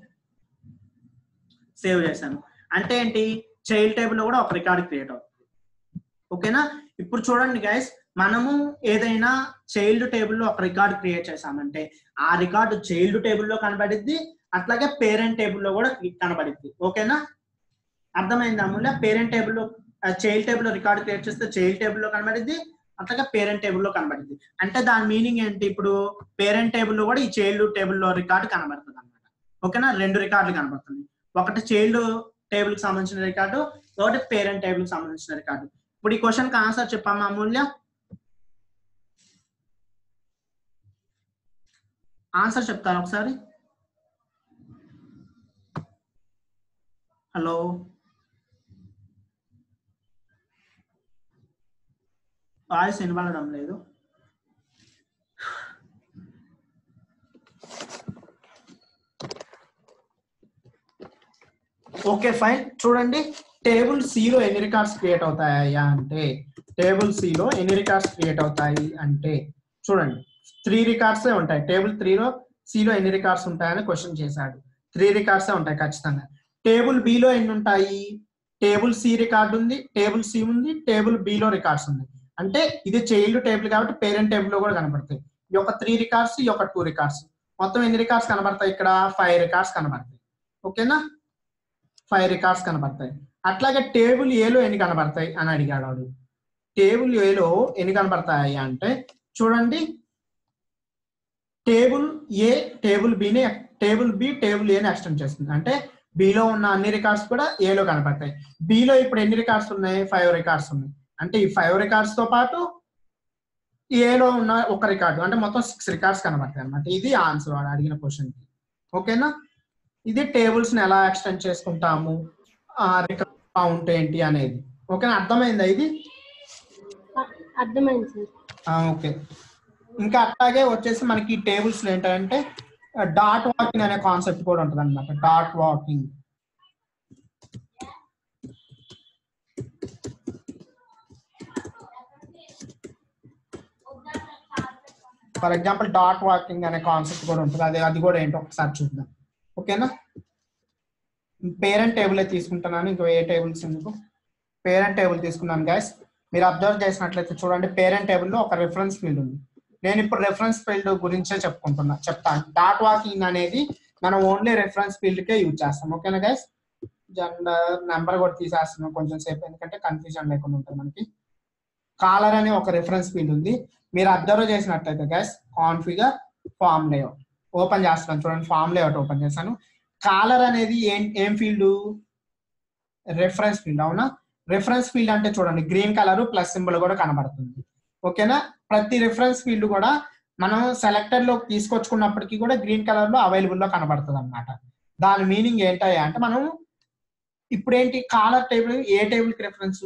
సేవ్ చేశాను అంటే ఏంటి చైల్డ్ టేబుల్లో కూడా ఒక రికార్డ్ క్రియేట్ అవుతుంది ఓకేనా ఇప్పుడు చూడండి గైస్ మనము ఏదైనా చైల్డ్ టేబుల్లో ఒక రికార్డ్ క్రియేట్ చేసామంటే ఆ రికార్డు చైల్డ్ టేబుల్లో కనబడిద్ది అట్లాగే పేరెంట్ టేబుల్లో కూడా కనబడిద్ది ఓకేనా అర్థమైంది అమూల్య పేరెంట్ టేబుల్లో చైల్డ్ టేబుల్లో రికార్డ్ క్రియేట్ చేస్తే చైల్డ్ టేబుల్లో కనబడిద్ది అట్లాగే పేరెంట్ టేబుల్లో కనబడిద్ది అంటే దాని మీనింగ్ ఏంటి ఇప్పుడు పేరెంట్ టేబుల్లో కూడా ఈ చైల్డ్ టేబుల్లో రికార్డు కనబడుతుంది అనమాట ఓకేనా రెండు రికార్డులు కనబడుతుంది ఒకటి చైల్డ్ టేబుల్ కి సంబంధించిన రికార్డు ఒకటి పేరెంట్ టేబుల్ కి సంబంధించిన రికార్డు ఇప్పుడు ఈ క్వశ్చన్ కి ఆన్సర్ చెప్పామా అమూల్య ఆన్సర్ చెప్తాను ఒకసారి హలో వాయిస్ వినబడడం లేదు ఓకే ఫైన్ చూడండి టేబుల్ సిలో ఎన్ని రికార్డ్స్ క్రియేట్ అవుతాయా అంటే టేబుల్ సిలో ఎన్ని రికార్డ్స్ క్రియేట్ అవుతాయి అంటే చూడండి త్రీ రికార్డ్స్ ఉంటాయి టేబుల్ త్రీలో సిలో ఎన్ని రికార్డ్స్ ఉంటాయని క్వశ్చన్ చేశాడు త్రీ రికార్డ్స్ ఉంటాయి ఖచ్చితంగా టేబుల్ బిలో ఎన్ని ఉంటాయి టేబుల్ సి రికార్డ్ ఉంది టేబుల్ సి ఉంది టేబుల్ బిలో రికార్డ్స్ ఉంది అంటే ఇది చైల్డ్ టేబుల్ కాబట్టి పేరెంట్ టేబుల్ లో కూడా కనబడతాయి ఈ యొక్క త్రీ రికార్డ్స్ ఈ యొక్క టూ రికార్డ్స్ మొత్తం ఎన్ని రికార్డ్స్ కనబడతాయి ఇక్కడ ఫైవ్ రికార్డ్స్ కనబడతాయి ఓకేనా ఫైవ్ రికార్డ్స్ కనబడతాయి అట్లాగే టేబుల్ ఏలో ఎన్ని కనబడతాయి అని అడిగాడు వాడు టేబుల్ ఏలో ఎన్ని కనబడతాయి అంటే చూడండి టేబుల్ ఏ టేబుల్ బిని టేబుల్ బి టేబుల్ ఏని ఎక్స్టెండ్ చేస్తుంది అంటే బిలో ఉన్న అన్ని రికార్డ్స్ కూడా ఏలో కనపడతాయి బిలో ఇప్పుడు ఎన్ని రికార్డ్స్ ఉన్నాయి ఫైవ్ రికార్డ్స్ ఉన్నాయి అంటే ఈ ఫైవ్ రికార్డ్స్ తో పాటు ఏలో ఉన్న ఒక రికార్డు అంటే మొత్తం సిక్స్ రికార్డ్స్ కనబడతాయి అనమాట ఇది ఆన్సర్ వాడు అడిగిన క్వశ్చన్ కి ఓకేనా ఇది టేబుల్స్ ని ఎలా ఎక్స్టెండ్ చేసుకుంటాము రికార్డ్ కౌంట్ ఏంటి అనేది ఓకేనా అర్థమైందా ఇది అర్థమైంది సార్ ఆ, ఓకే ఇంకా అట్లాగే వచ్చేసి మనకి టేబుల్స్ ఏంటంటే డాట్ వాకింగ్ అనే కాన్సెప్ట్ కూడా ఉంటుంది అనమాట dot walking for example dot walking అనే కాన్సెప్ట్ కూడా ఉంటుంది అది అది కూడా ఏంటో ఒకసారి చూద్దాం ఓకేనా పేరెంట్ టేబుల్ తీసుకుంటున్నాను ఇంకా ఏ టేబుల్స్ ఎందుకు పేరెంట్ టేబుల్ తీసుకున్నాను గైస్ మీరు అబ్జర్వ్ చేసినట్లయితే చూడండి పేరెంట్ టేబుల్లో ఒక రెఫరెన్స్ ఫీల్డ్ ఉంది నేను ఇప్పుడు రెఫరెన్స్ ఫీల్డ్ గురించే చెప్పుకుంటున్నా చెప్తాను డాట్ వాకింగ్ అనేది మనం ఓన్లీ రెఫరెన్స్ ఫీల్డ్ కే యూజ్ చేస్తాం ఓకేనా గైస్ జెండర్ నెంబర్ కూడా తీసేస్తున్నాం కొంచెం సేపు ఎందుకంటే కన్ఫ్యూజన్ లేకుండా ఉంటుంది మనకి కాలర్ అనే ఒక రెఫరెన్స్ ఫీల్డ్ ఉంది మీరు అబ్జర్వ్ చేసినట్లయితే guys configure form layout open చేస్తున్నాను చూడండి ఫామ్ లేఅవుట్ ఓపెన్ చేశాను కాలర్ అనేది ఏం ఏం ఫీల్డ్ రెఫరెన్స్ ఫీల్డ్ అవునా రెఫరెన్స్ ఫీల్డ్ అంటే చూడండి గ్రీన్ కలర్ ప్లస్ సింబల్ కూడా కనబడుతుంది ఓకేనా ప్రతి రెఫరెన్స్ ఫీల్డ్ కూడా మనం సెలెక్టర్ లో తీసుకొచ్చుకున్నప్పటికీ కూడా గ్రీన్ కలర్ లో అవైలబుల్ లో కనబడుతుంది అనమాట దాని మీనింగ్ ఏంటయ్యా అంటే మనం ఇప్పుడు ఏంటి కాలర్ టేబుల్ ఏ టేబుల్ కి రెఫరెన్స్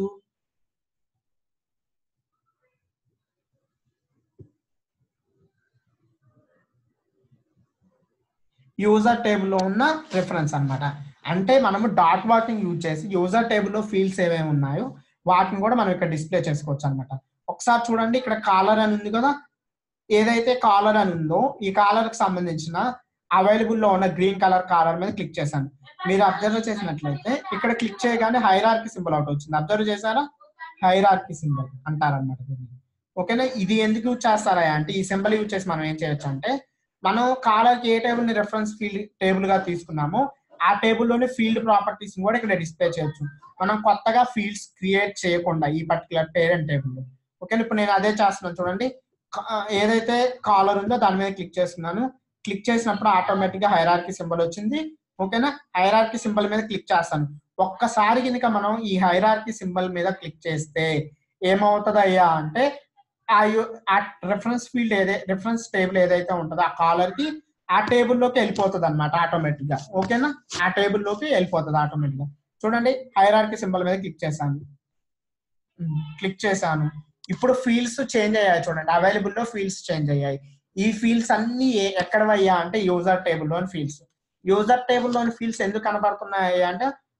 యూజర్ టేబుల్లో ఉన్న రిఫరెన్స్ అన్నమాట అంటే మనము డాట్ వాకింగ్ యూజ్ చేసి యూజర్ టేబుల్లో ఫీల్డ్స్ ఏమేమి ఉన్నాయో వాటిని కూడా మనం ఇక్కడ డిస్ప్లే చేసుకోవచ్చు అనమాట ఒకసారి చూడండి ఇక్కడ కాలర్ అని ఉంది కదా ఏదైతే కాలర్ అని ఉందో ఈ కాలర్ కి సంబంధించిన అవైలబుల్ లో ఉన్న గ్రీన్ కలర్ కాలర్ మీద క్లిక్ చేశాను మీరు అబ్జర్వ్ చేసినట్లయితే ఇక్కడ క్లిక్ చేయగానే హైరార్కి సింబల్ అవుట్ వచ్చింది అబ్జర్వ్ చేశారా హైరార్కి సింబల్ అంటారన్నమాట దీన్ని ఓకేనా ఇది ఎందుకు యూజ్ చేస్తారా అంటే ఈ సింబల్ యూజ్ చేసి మనం ఏం చేయొచ్చు అంటే మనం కాలర్కి ఏ టేబుల్ ని రెఫరెన్స్ ఫీల్డ్ టేబుల్ గా తీసుకున్నామో ఆ టేబుల్లోని ఫీల్డ్ ప్రాపర్టీస్ కూడా ఇక్కడ డిస్ప్లే చేయొచ్చు మనం కొత్తగా ఫీల్డ్స్ క్రియేట్ చేయకుండా ఈ పర్టికులర్ పేరెంట్ టేబుల్ ఓకే ఇప్పుడు నేను అదే చేస్తున్నాను చూడండి కా- ఏదైతే కాలర్ ఉందో దాని మీద క్లిక్ చేస్తున్నాను క్లిక్ చేసినప్పుడు ఆటోమేటిక్ గా హైరార్కి సింబల్ వచ్చింది ఓకేనా హైరార్కి సింబల్ మీద క్లిక్ చేస్తాను ఒక్కసారి కనుక మనం ఈ హైరార్కి సింబల్ మీద క్లిక్ చేస్తే ఏమవుతుంది అయ్యా అంటే ఆ యు- ఆ రెఫరెన్స్ ఫీల్డ్ ఏదై రెఫరెన్స్ టేబుల్ ఏదైతే ఉంటుందో ఆ కాలర్ కి ఆ టేబుల్ లోకి వెళ్ళిపోతుంది అనమాట ఆటోమేటిక్ గా ఓకేనా ఆ టేబుల్ లోకి వెళ్ళిపోతుంది ఆటోమేటిక్ గా చూడండి హైరార్కి సింబల్ మీద క్లిక్ చేశాను క్లిక్ చేశాను ఇప్పుడు ఫీల్డ్స్ చేంజ్ అయ్యాయి చూడండి అవైలబుల్ లో ఫీల్డ్స్ చేంజ్ అయ్యాయి ఈ ఫీల్డ్స్ అన్ని ఏ- ఎక్కడ అయ్యా అంటే యూజర్ టేబుల్ లోని ఫీల్డ్స్ యూజర్ టేబుల్ లోని ఫీల్డ్స్ ఎందుకు కనబడుతున్నాయి అంటే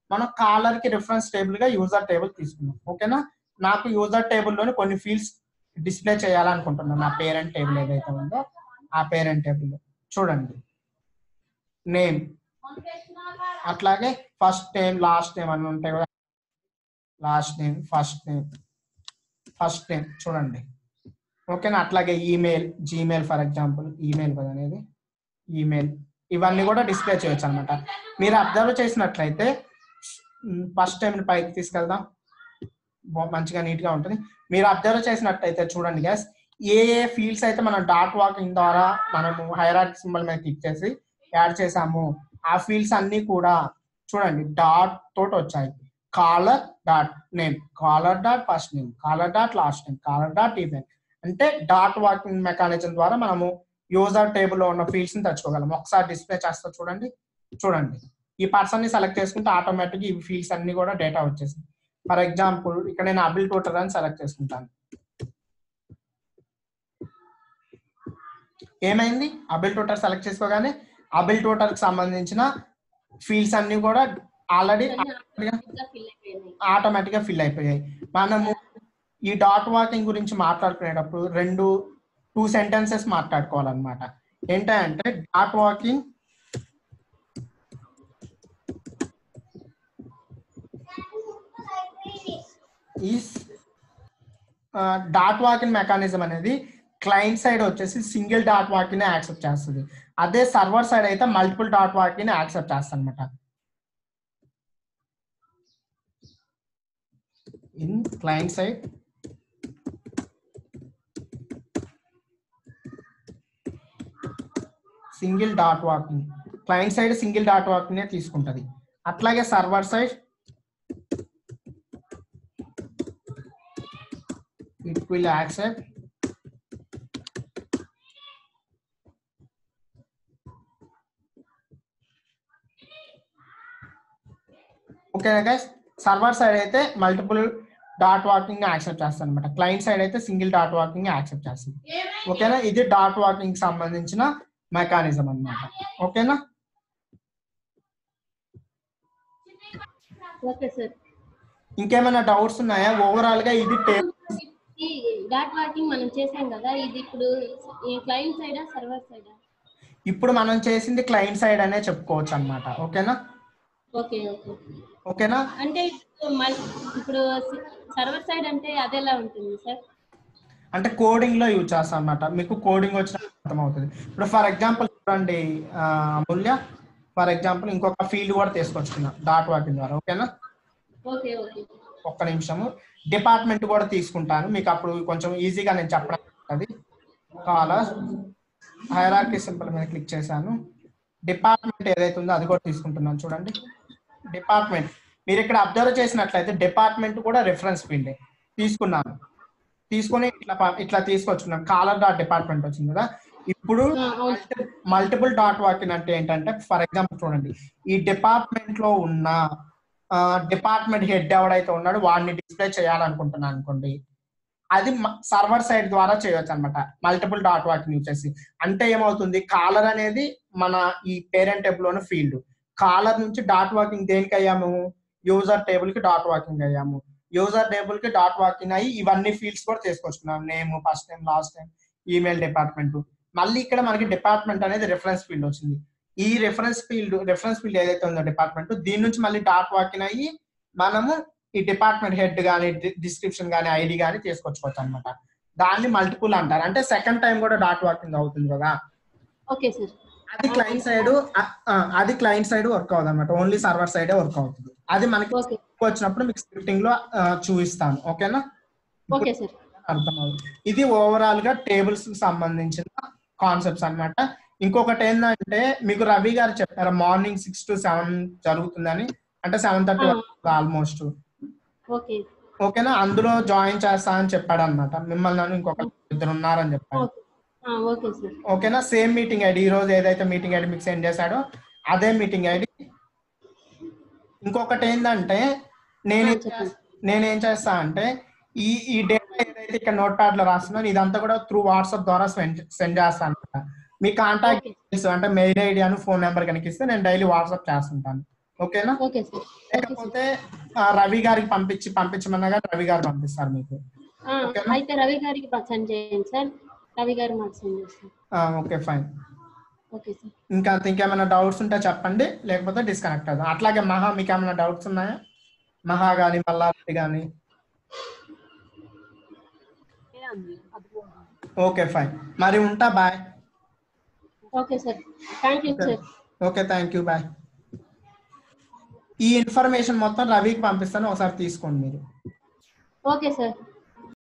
మనం కాలర్ కి రిఫరెన్స్ టేబుల్ గా యూజర్ టేబుల్ తీసుకున్నాం ఓకేనా నాకు యూజర్ టేబుల్ లోని కొన్ని ఫీల్డ్స్ డిస్ప్లే చేయాలనుకుంటున్నాను నా పేరెంట్ టేబుల్ ఏదైతే ఉందో ఆ పేరెంట్ టేబుల్ చూడండి నేమ్ అట్లాగే ఫస్ట్ నేమ్ లాస్ట్ నేమ్ అని ఉంటాయి కదా last name first name first name చూడండి ఓకేనా అట్లాగే email Gmail for example email కదా అనేది ఈమెయిల్ ఇవన్నీ కూడా డిస్ప్లే చేయొచ్చు అనమాట మీరు అబ్జర్వ్ చేసినట్లయితే ఫస్ట్ టైం పైకి తీసుకెళ్దాం బా- మంచిగా నీట్ గా ఉంటుంది మీరు అబ్జర్వ్ చేసినట్టయితే చూడండి గ్యాస్ ఏ ఏ ఫీల్డ్స్ అయితే మనం డాట్ వాకింగ్ ద్వారా మనము హైరార్క్ సింబల్ మీద క్లిక్ చేసి యాడ్ చేసాము ఆ ఫీల్డ్స్ అన్ని కూడా చూడండి డాట్ తోటి వచ్చాయి caller dot name caller dot first name caller dot last name caller dot event అంటే డాట్ వాకింగ్ మెకానిజం ద్వారా మనము యూజర్ టేబుల్ లో ఉన్న ఫీల్డ్స్ ని తెచ్చుకోగలం ఒకసారి డిస్ప్లే చేస్తా చూడండి చూడండి ఈ పర్సన్ ని సెలెక్ట్ చేసుకుంటే ఆటోమేటిక్ ఈ ఫీల్డ్స్ అన్ని కూడా డేటా వచ్చేసింది ఫర్ ఎగ్జాంపుల్ ఇక్కడ నేను అబిల్ టోటర్ అని సెలెక్ట్ చేసుకుంటాను ఏమైంది అబిల్ టోటర్ సెలెక్ట్ చేసుకోగానే అబిల్ టోటర్ కి సంబంధించిన ఫీల్డ్స్ అన్ని కూడా ఆల్రెడీ ఫిల్ అయిపోయినాయి ఆటోమేటిక్ గా ఫిల్ అయిపోయాయి మనము ఈ డాట్ వాకింగ్ గురించి మాట్లాడుకునేటప్పుడు రెండు టూ సెంటెన్సెస్ మాట్లాడుకోవాలన్నమాట ఏంటంటే dot walking is dot walking mechanism అనేది క్లయింట్ సైడ్ వచ్చేసి సింగిల్ డాట్ వాకింగ్ యాక్సెప్ట్ చేస్తుంది అదే సర్వర్ సైడ్ అయితే మల్టిపుల్ డాట్ వాకింగ్ యాక్సెప్ట్ చేస్తుంది అనమాట in client side single dot walking client side single dot walking తీసుకుంటది అట్లాగే server side it will accept ఓకేనా గైస్ సర్వర్ సైడ్ అయితే మల్టిపుల్ డాట్ వాకింగ్ యాక్సెప్ట్ చేస్తుంది అనమాట క్లయింట్ సైడ్ అయితే సింగిల్ డాట్ వాకింగ్ యాక్సెప్ట్ చేస్తుంది ఓకేనా ఇది డాట్ వాకింగ్ సంబంధించిన మెకానిజం అన్నమాట ఓకేనా ఓకే సార్ ఇంకేమైనా డౌట్స్ ఉన్నాయా ఓవరాల్ గా ఇది టేబుల్ ఈ డాట్ వాకింగ్ మనం చేసాం కదా ఇది ఇప్పుడు ఈ క్లయింట్ సైడా సర్వర్ సైడా ఇప్పుడు మనం చేసింది క్లయింట్ సైడ్ అనే చెప్పుకోవచ్చు అన్నమాట ఓకేనా ఓకే ఓకే ఓకేనా అంటే ఇప్పుడు మల్- ఇప్పుడు సర్వర్ సైడ్ అంటే అదెలా ఉంటుంది సార్ అంటే కోడింగ్ లో యూజ్ చేస్తాం అనమాట మీకు కోడింగ్ వచ్చిన అర్థమవుతుంది ఇప్పుడు ఫర్ ఎగ్జాంపుల్ చూడండి ఆ, అమూల్య ఫర్ ఎగ్జాంపుల్ ఇంకొక ఫీల్డ్ కూడా తీసుకొచ్చుకున్నా డాట్ వాకింగ్ ద్వారా ఓకేనా ఓకే ఓకే ఒక్క నిమిషము డిపార్ట్మెంట్ కూడా తీసుకుంటాను మీకు అప్పుడు కొంచెం ఈజీగా నేను చెప్పడం అది కాలర్ హైరార్కీ సింపుల్ మీద క్లిక్ చేశాను డిపార్ట్మెంట్ ఏదైతే ఉందో అది కూడా తీసుకుంటున్నాను చూడండి డిపార్ట్మెంట్ మీరు ఇక్కడ అబ్జర్వ్ చేసినట్లయితే డిపార్ట్మెంట్ కూడా రెఫరెన్స్ ఫీల్డ్ తీసుకున్నాను తీసుకొని ఇట్లా ప- ఇట్లా తీసుకొచ్చుకున్నాను కాలర్ డాట్ డిపార్ట్మెంట్ వచ్చింది కదా ఇప్పుడు ఆ, అవును మల్టిపుల్ డాట్ వాకింగ్ అంటే ఏంటంటే ఫర్ ఎగ్జాంపుల్ చూడండి ఈ డిపార్ట్మెంట్ లో ఉన్న డిపార్ట్మెంట్ హెడ్ ఎవడైతే ఉన్నాడో వాడిని డిస్ప్లే చేయాలనుకుంటున్నాను అనుకోండి అది సర్వర్ సైడ్ ద్వారా చేయొచ్చు అనమాట మల్టిపుల్ డాట్ వాకింగ్ యూజ్ చేసి అంటే ఏమవుతుంది కాలర్ అనేది మన ఈ పేరెంట్ టేబుల్ లోని ఫీల్డ్ కాలర్ నుంచి డాట్ వాకింగ్ దేనికి అయ్యాము యూజర్ టేబుల్ కి డాట్ వాకింగ్ అయ్యాము యూజర్ టేబుల్ కి డాట్ వాకింగ్ అయ్యి ఇవన్నీ ఫీల్డ్స్ కూడా తీసుకొచ్చుకున్నాం name first name last name email department మళ్ళీ ఇక్కడ మనకి డిపార్ట్మెంట్ అనేది రిఫరెన్స్ ఫీల్డ్ వచ్చింది ఈ రిఫరెన్స్ ఫీల్డ్ రిఫరెన్స్ ఫీల్డ్ ఏదైతే ఉందో డిపార్ట్మెంట్ దీని నుంచి మళ్ళీ డాట్ వాకింగ్ అయ్యి మనము ఈ డిపార్ట్మెంట్ హెడ్ కానీ డిస్క్రిప్షన్ కానీ ఐడి కానీ తీసుకొచ్చుకోవచ్చు అనమాట దాన్ని మల్టిపుల్ అంటారు అంటే సెకండ్ టైం కూడా డాట్ వాకింగ్ అవుతుంది కదా ఓకే సార్ అది క్లయింట్ సైడ్ అది క్లయింట్ సైడ్ వర్క్ అవుతుంది అనమాట ఓన్లీ సర్వర్ సైడే వర్క్ అవుతుంది అది మనకి ఓకే వచ్చినప్పుడు మీకు స్క్రిప్టింగ్ లో ఆ, చూపిస్తాను ఓకేనా ఓకే సార్ అర్థమవుతుంది ఇది ఓవరాల్ గా టేబుల్స్ కి సంబంధించిన కాన్సెప్ట్స్ అన్నమాట ఇంకొకటి ఏంటంటే మీకు రవి గారు చెప్పారు మార్నింగ్ సిక్స్ టు సెవెన్ జరుగుతుందని అంటే సెవెన్ థర్టీ ఆల్మోస్ట్ ఓకే ఓకేనా అందులో జాయిన్ చేస్తా అని చెప్పాడు అనమాట మిమ్మల్ని నన్ను ఇంకొక ఇద్దరు ఉన్నారని చెప్పాడు ఓకే ఆ, ఓకే సార్ ఓకేనా సేమ్ మీటింగ్ ఐడి ఈ రోజు ఏదైతే మీటింగ్ ఐడి మీకు సెండ్ చేశాడో అదే మీటింగ్ ఐడి ఇంకొకటి ఏంటంటే నేను ఆ, చెప్పండి. నేనేం చేస్తా అంటే ఈ ఈ డేటా ఏదైతే ఇక్కడ నోట్ ప్యాడ్ లో రాస్తున్నాను ఇదంతా కూడా త్రూ వాట్సాప్ ద్వారా సెండ్ చేస్తాను అనమాట మీ కాంటాక్ట్ ఓకే డీటెయిల్స్ అంటే మెయిల్ ఐడి అని ఫోన్ నెంబర్ కనుక ఇస్తే నేను డైలీ వాట్సాప్ చేస్తుంటాను ఓకేనా ఓకే సార్ ఓకే సార్ లేకపోతే ఆ, రవి గారికి పంపించి పంపించమన్నగా రవి గారు పంపిస్తారు మీకు ఆ, ఓకేనా? అయితే రవి గారికి సెండ్ చేయండి సార్ రవి గారు మాకు సెండ్ చేస్తారు ఆ, ఓకే ఫైన్ ఓకే సార్ ఇంకా ఇంకేమైనా డౌట్స్ ఉంటే చెప్పండి లేకపోతే డిస్కనెక్ట్ అవుదాం అట్లాగే మహా మీకు ఏమైనా డౌట్స్ ఉన్నాయా మహా కానీ మల్లారెడ్డి కానీ ఓకే ఫైన్ మరి ఉంటా bye okay sir thank you sir okay thank you bye ఈ ఇన్ఫర్మేషన్ మొత్తం రవికి పంపిస్తాను ఒకసారి తీసుకోండి మీరు ఓకే సార్